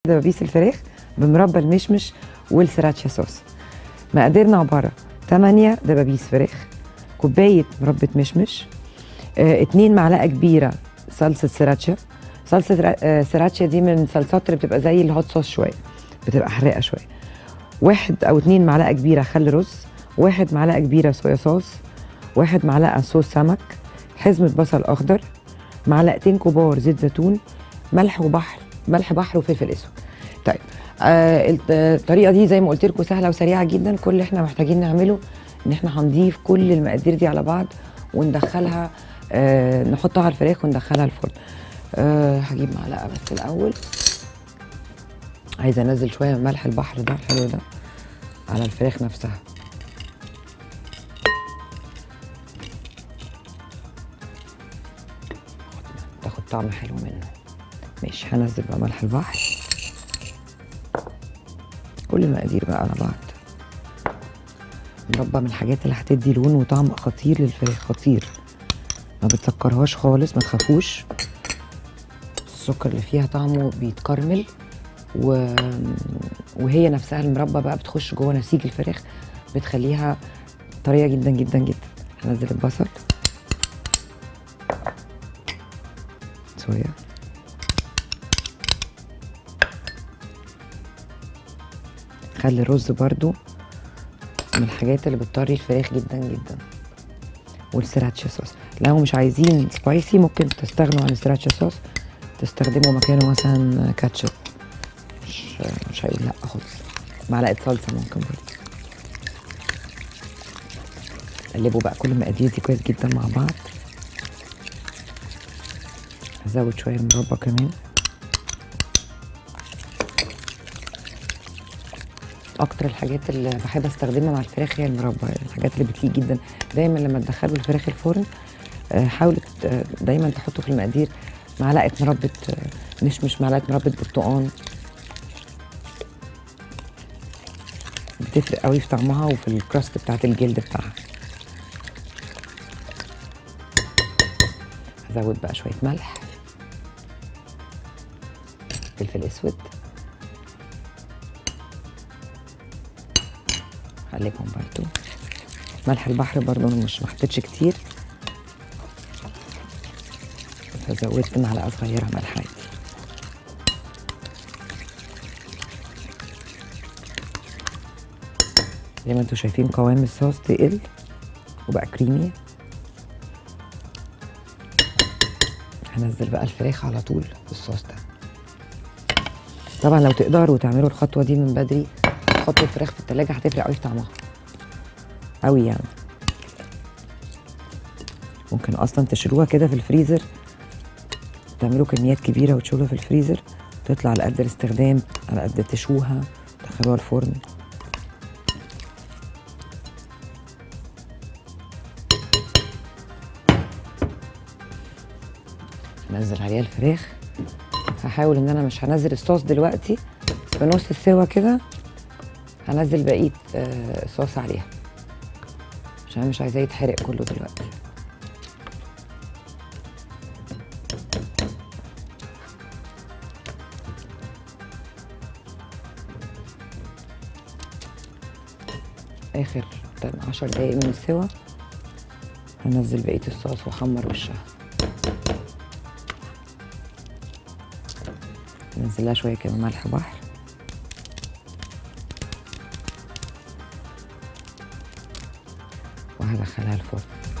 دبابيس الفراخ بمربى المشمش والسراتشا صوص مقاديرنا عباره 8 دبابيس فراخ كوبايه مربى مشمش آه، اتنين معلقه كبيره صلصه سراتشا صلصه را- آه، سراتشا دي من الصلصات اللي بتبقى زي الهوت صوص شويه بتبقى حراقه شويه واحد او اتنين معلقه كبيره خل رز واحد معلقه كبيره صويا صوص واحد معلقه صوص سمك حزمه بصل اخضر معلقتين كبار زيت زيتون ملح وبحر ملح بحر وفلفل اسود طيب آه الت- الطريقه دي زي ما قلت لكم سهله وسريعه جدا كل اللي احنا محتاجين نعمله ان احنا هنضيف كل المقادير دي على بعض وندخلها آه نحطها على الفراخ وندخلها الفرن آه هجيب معلقه بس الاول عايزه انزل شويه من ملح البحر ده الحلو ده على الفراخ نفسها تاخد طعم حلو منه ماشي هنزل بقى ملح البحر كل المقادير بقى على بعض مربى من الحاجات اللي هتدي لون وطعم خطير للفراخ خطير ما بتسكرهاش خالص ما تخافوش السكر اللي فيها طعمه بيتكرمل و... وهي نفسها المربى بقى بتخش جوه نسيج الفراخ بتخليها طريه جدا جدا جدا هنزل البصل صويا خلي الرز برضو من الحاجات اللي بتطري الفراخ جدا جدا والسراتشا صوص لو مش عايزين سبايسي ممكن تستغنوا عن السراتشا صوص تستخدموا مكانه مثلا كاتشب مش مش هيقول لا خالص معلقه صلصه ممكن برضه قلبوا بقى كل المقادير دي كويس جدا مع بعض هزود شويه مربى كمان اكتر الحاجات اللي بحب استخدمها مع الفراخ هي المربى الحاجات اللي بتليق جدا دايما لما تدخلوا الفراخ الفرن آه، حاولوا ت- دايما تحطوا في المقادير معلقه مربى آه، مشمش معلقه مربى برتقان بتفرق قوي في طعمها وفي الكراست بتاعت الجلد بتاعها هزود بقى شويه ملح فلفل اسود هقلبهم برضو ملح البحر برضو أنا مش محطتش كتير فزودت معلقه صغيره ملح عادي زي ما انتوا شايفين قوام الصوص تقل وبقى كريمي هنزل بقى الفراخ على طول بالصوص ده طبعا لو تقدروا تعملوا الخطوه دي من بدري تحطوا الفراخ في التلاجة هتفرق قوي في طعمها قوي يعني ممكن اصلا تشيلوها كده في الفريزر تعملوا كميات كبيره وتشيلوها في الفريزر تطلع على قد الاستخدام على قد تشوها تدخلوها الفرن ننزل عليها الفراخ هحاول ان انا مش هنزل الصوص دلوقتي في نص السوا كده هنزل بقيه آه، الصوص عليها عشان مش عايزاه يتحرق كله دلوقتي اخر تم- عشر دقايق من السوا هنزل بقيه الصوص واحمر وشها ننزل لها شويه كمان ملح بحر وهدخلها الفرن